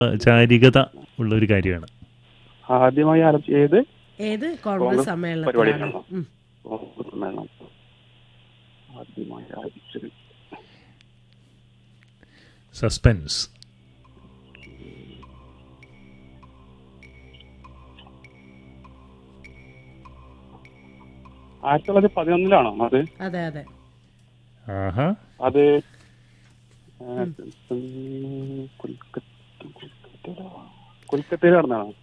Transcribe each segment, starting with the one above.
ചാരികത ഉള്ള ഒരു കാര്യമാണ് ആദ്യമായി ആരംഭിച്ച ഏത് ഏത് കോൺഗ്രസ് കോൺഗ്രസ് സമ്മേളനത്തിലാണ് പരിപാടിയിലാണോ? ഉം. കോൺഗ്രസ് സമ്മേളനം ആദ്യമായി ആരംഭിച്ചത് സസ്പെൻസ് ആയിരത്തി തൊള്ളായിരത്തി പതിനൊന്നിലാണോ അത് അതെ അതെ ആഹാ അത് ആ, കൊൽക്കത്ത കൊൽക്കത്തയിലോ? കൊൽക്കത്തയിൽ നടന്നതാണോ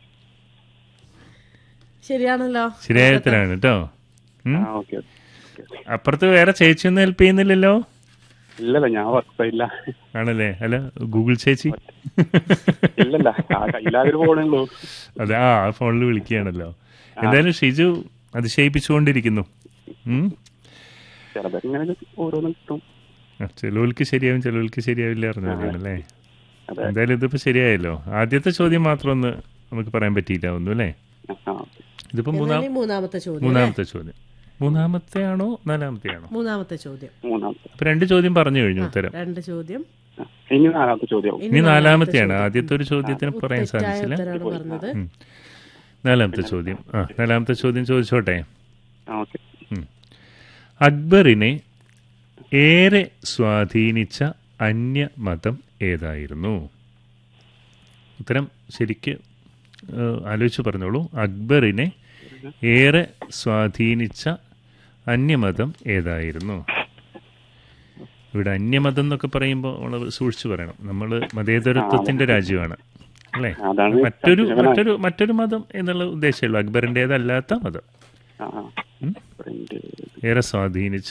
ശരിയാണല്ലോ ശരിയായ ഉത്തരാണ് കേട്ടോ ഉം. ആ ഓക്കെ ഓക്കെ അപ്പുറത്ത് വേറെ ചേച്ചിയൊന്നും ഹെൽപ്പ് ചെയ്യുന്നില്ലല്ലോ ഇല്ലല്ല ഞാൻ വർക്കില്ല ആണല്ലേ അല്ല ഗൂഗിൾ ചേച്ചി ഇല്ലല്ല ആ കയ്യിലാകെ പോകണുള്ളൂ അതെ ആ ഫോണിൽ വിളിക്കുകയാണല്ലോ എന്തായാലും ഷിജു അതിശയിപ്പിച്ചുകൊണ്ടിരിക്കുന്നു ഉം. ചിലതൊക്കെ ഇങ്ങനെ ഓരോന്നും കിട്ടും ആ, ചിലവർക്ക് ശരിയാവും ചിലവർക്ക് ശരിയാവില്ല അറിഞ്ഞല്ലേ അതെ എന്തായാലും ഇതിപ്പോ ശരിയായല്ലോ ആദ്യത്തെ ചോദ്യം മാത്രം ഒന്ന് നമുക്ക് പറയാൻ പറ്റിയില്ല ഒന്നും അല്ലേ ആ ഓക്കെ ഇതിപ്പോ മൂന്നാം എന്നാലും മൂന്നാമത്തെ ചോദ്യം മൂന്നാമത്തെ ചോദ്യം മൂന്നാമത്തെ ആണോ നാലാമത്തെ ആണോ മൂന്നാമത്തെ ചോദ്യം മൂന്നാമത്തെ അപ്പൊ രണ്ട് ചോദ്യം പറഞ്ഞു കഴിഞ്ഞു ഉത്തരം രണ്ട് ചോദ്യം ആ, ഇനി നാലാമത്തെ ചോദ്യമാവും ഇനി നാലാമത്തെയാണ് ആദ്യത്തെ ഒരു ചോദ്യത്തിന് പറയാൻ തെറ്റായ സാധിച്ചില്ല ഉത്തരാണ് പറഞ്ഞത് ഉം. നാലാമത്തെ ചോദ്യം ആ നാലാമത്തെ ചോദ്യം ചോദിച്ചോട്ടെ ആ ഓക്കെ ഉം. അക്ബറിനെ ഏറെ സ്വാധീനിച്ച അന്യമതം ഏതായിരുന്നു ഉത്തരം ശരിക്ക് ഏഹ്, ആലോചിച്ച് പറഞ്ഞോളൂ അക്ബറിനെ ഏറെ സ്വാധീനിച്ച അന്യമതം ഏതായിരുന്നു ഇവിടെ അന്യമതം എന്നൊക്കെ പറയുമ്പോൾ നമ്മൾ സൂക്ഷിച്ചു പറയണം നമ്മൾ മതേതരത്വത്തിന്റെ രാജ്യമാണ് അല്ലേ അതാണ് മറ്റൊരു മറ്റൊരു മറ്റൊരു മതം എന്നുള്ള ഉദ്ദേശമുള്ളൂ അക്ബറിൻ്റെതല്ലാത്ത മതം ആ ആ. ഉം? ഫ്രണ്ട് ഏറെ സ്വാധീനിച്ച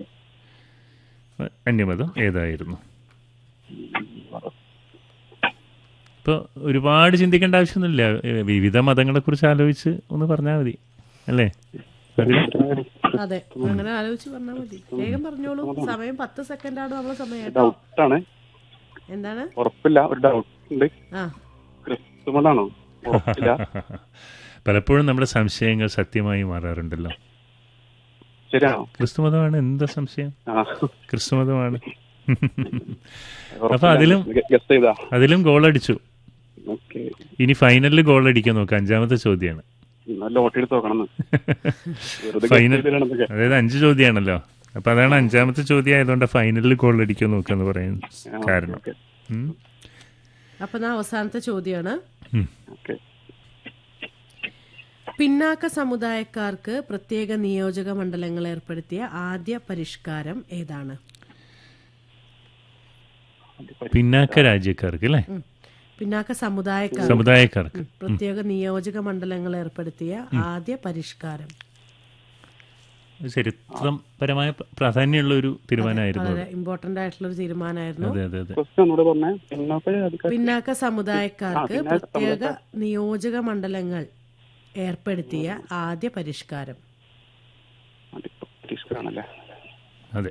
അന്യമതം ഏതായിരുന്നു ഇപ്പോൾ ഒരുപാട് ചിന്തിക്കേണ്ട ആവശ്യമൊന്നുമില്ല ഏ, വിവിധ മതങ്ങളെ കുറിച്ച് ആലോചിച്ച് ഒന്ന് പറഞ്ഞാൽ മതി അല്ലേ അതെ അങ്ങനെ ആലോചിച്ച് പറഞ്ഞാൽ മതി വേഗം പറഞ്ഞോളൂ സമയം പത്ത് സെക്കൻഡ് ആണ് നമ്മളെ സമയം കേട്ടോ ഡൗട്ടാണ് എന്താണ് ഉറപ്പില്ല ഒരു ഡൗട്ട് ഉണ്ട് ആ ക്രിസ്തുമതാണോ ഉറപ്പില്ല പലപ്പോഴും നമ്മുടെ സംശയങ്ങൾ സത്യമായി മാറാറുണ്ടല്ലോ ശരിയാണോ ക്രിസ്തുമതമാണ് എന്താ സംശയം ആ ക്രിസ്തുമതമാണ് ഉറപ്പില്ല. അതിലും- ഗ- ഗസ് ചെയ്താ അതിലും ഗോളടിച്ചു ഓക്കെ ഇനി ഫൈനലിൽ ഗോൾ അടിക്കാൻ നോക്കാം അഞ്ചാമത്തെ ചോദ്യമാണ് എന്നാ ലോട്ടറി എടുത്ത് നോക്കണം വെറുതെ Final- ഗസ് ചെയ്തിടാണെന്നൊക്കെ. അതായത് അഞ്ച് ചോദ്യമാണല്ലോ അപ്പൊ അതാണ് അഞ്ചാമത്തെ ചോദ്യം ആയതുകൊണ്ട് ഫൈനലിൽ ഗോൾ അടിക്കാൻ നോക്കാന്ന് പറയാൻ ആ, കാരണം ഓക്കെ ഉം. അപ്പൊ എന്നാ അവസാനത്തെ ചോദ്യമാണ് ഉം. ഓക്കെ പിന്നാക്ക സമുദായക്കാർക്ക് പ്രത്യേക നിയോജക മണ്ഡലങ്ങൾ ഏർപ്പെടുത്തിയ ആദ്യ പരിഷ്കാരം ഏതാണ് പിന്നാക്ക രാജ്യക്കാർക്ക് അല്ലേ ഉം. പിന്നാക്ക സമുദായക്കാർ സമുദായക്കാർക്ക് പ്രത്യേക നിയോജക മണ്ഡലങ്ങൾ ഏർപ്പെടുത്തിയ ആദ്യ പരിഷ്കാരം ചരിത്രപരമായ പ- പ്രാധാന്യമുള്ള ഒരു തീരുമാനമായിരുന്നു വളരെ ഇമ്പോർട്ടന്റ് ആയിട്ടുള്ള ഒരു തീരുമാനമായിരുന്നു അതെ അതെ അതെ ക്വസ്റ്റ്യൻ ഒന്നുകൂടെ പറഞ്ഞേ പിന്നോക്ക ജാതിക്കാർ പിന്നാക്ക സമുദായക്കാർക്ക് ആ, പിന്നാക്ക പ്രത്യേക നിയോജക മണ്ഡലങ്ങൾ ഏർപ്പെടുത്തിയ ആദ്യ പരിഷ്കാരം പരിഷ്കരണല്ലേ അതെ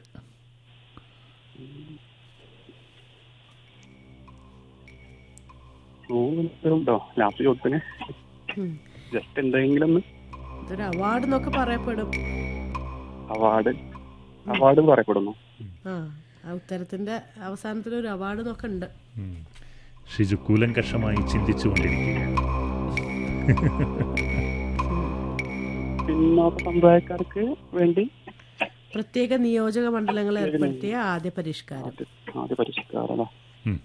ഉണ്ടോ ലാസ്റ്റ് ചോദ്യത്തിന് ഉം. ജസ്റ്റ് എന്തെങ്കിലും ഒന്ന് ഇതൊരു അവാർഡ് എന്നൊക്കെ പറയപ്പെടും അവാർഡ് അവാർഡ് പറയപ്പെടുന്നു ആ ആ ഉത്തരത്തിന്റെ അവസാനത്തിൽ ഒരു അവാർഡ് എന്നൊക്കെ ഉണ്ട് ഉം. ഷിജു കൂലങ്കഷമായി ചിന്തിച്ചുകൊണ്ടിരിക്കുകയാണ് പിന്നോക്ക സമുദായക്കാർക്ക് വേണ്ടി പ്രത്യേക നിയോജക മണ്ഡലങ്ങൾ ഏർപ്പെടുത്തിയ ആദ്യ പരിഷ്കാരം ആദ്യ ആദ്യ പരിഷ്കാരം ഉം.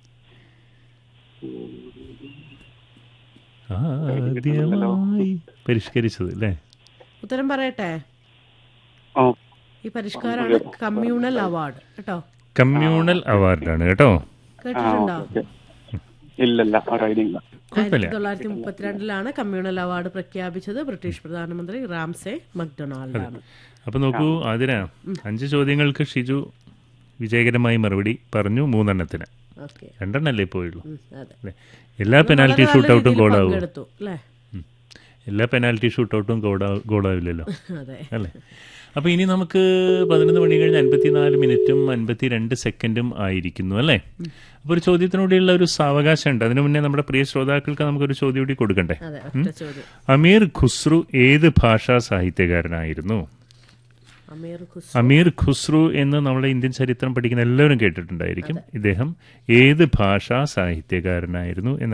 ആദ്യമായി പരിഷ്കരിച്ചത് അല്ലേ ഉത്തരം പറയട്ടെ ഓ ഈ പരിഷ്കാരമാണ് കമ്മ്യൂണൽ അവാർഡ് കേട്ടോ കമ്മ്യൂണൽ അവാർഡാണ് കേട്ടോ ആ കേട്ടിട്ടുണ്ടോ ഓക്കെ ഇല്ലല്ല ആ ഐഡിയ ഇല്ല കുഴപ്പമില്ല ആയിരത്തി തൊള്ളായിരത്തി മുപ്പത്തിരണ്ടിലാണ് കമ്മ്യൂണൽ അവാർഡ് പ്രഖ്യാപിച്ചത് ബ്രിട്ടീഷ് പ്രധാനമന്ത്രി റാംസെ മക്ഡൊണാൾഡ് ആണ് അപ്പൊ നോക്കൂ ആതിര അഞ്ച് ചോദ്യങ്ങൾക്ക് ഷിജു വിജയകരമായി മറുപടി പറഞ്ഞു മൂന്നെണ്ണത്തിന് ഓക്കെ രണ്ടെണ്ണല്ലേ പോയുള്ളൂ അതെ അല്ലേ എല്ലാ പെനാൽറ്റി വളരെ ഷൂട്ട് നല്ല ഔട്ടും രീതിയിൽ ഗോളാവും പങ്കെടുത്തു അല്ലേ എല്ലാ പെനാൽറ്റി ഷൂട്ട് ഔട്ടും ഗോളാവില്ലല്ലോ അതെ അല്ലേ അപ്പൊ ഇനി നമുക്ക് പതിനൊന്ന് മണി കഴിഞ്ഞ് അൻപത്തിനാല് മിനിറ്റും അൻപത്തിരണ്ട് സെക്കൻഡും ആയിരിക്കുന്നു അല്ലേ അപ്പൊ ഒരു ചോദ്യത്തിനൂടെയുള്ള ഒരു സാവകാശം ഉണ്ട് അതിനു മുന്നേ നമ്മുടെ പ്രിയ ശ്രോതാക്കൾക്ക് നമുക്കൊരു ചോദ്യം കൂടി കൊടുക്കണ്ടേ അതെ ഒറ്റ ചോദ്യം അമീർ ഖുസ്രു ഏത് ഭാഷാ സാഹിത്യകാരനായിരുന്നു അമീർ ഖുസ് അമീർ ഖുസ്രു എന്ന് നമ്മുടെ ഇന്ത്യൻ ചരിത്രം പഠിക്കുന്ന എല്ലാവരും കേട്ടിട്ടുണ്ടായിരിക്കും ഇദ്ദേഹം ഏത് ഭാഷാ സാഹിത്യകാരനായിരുന്നു എന്ന്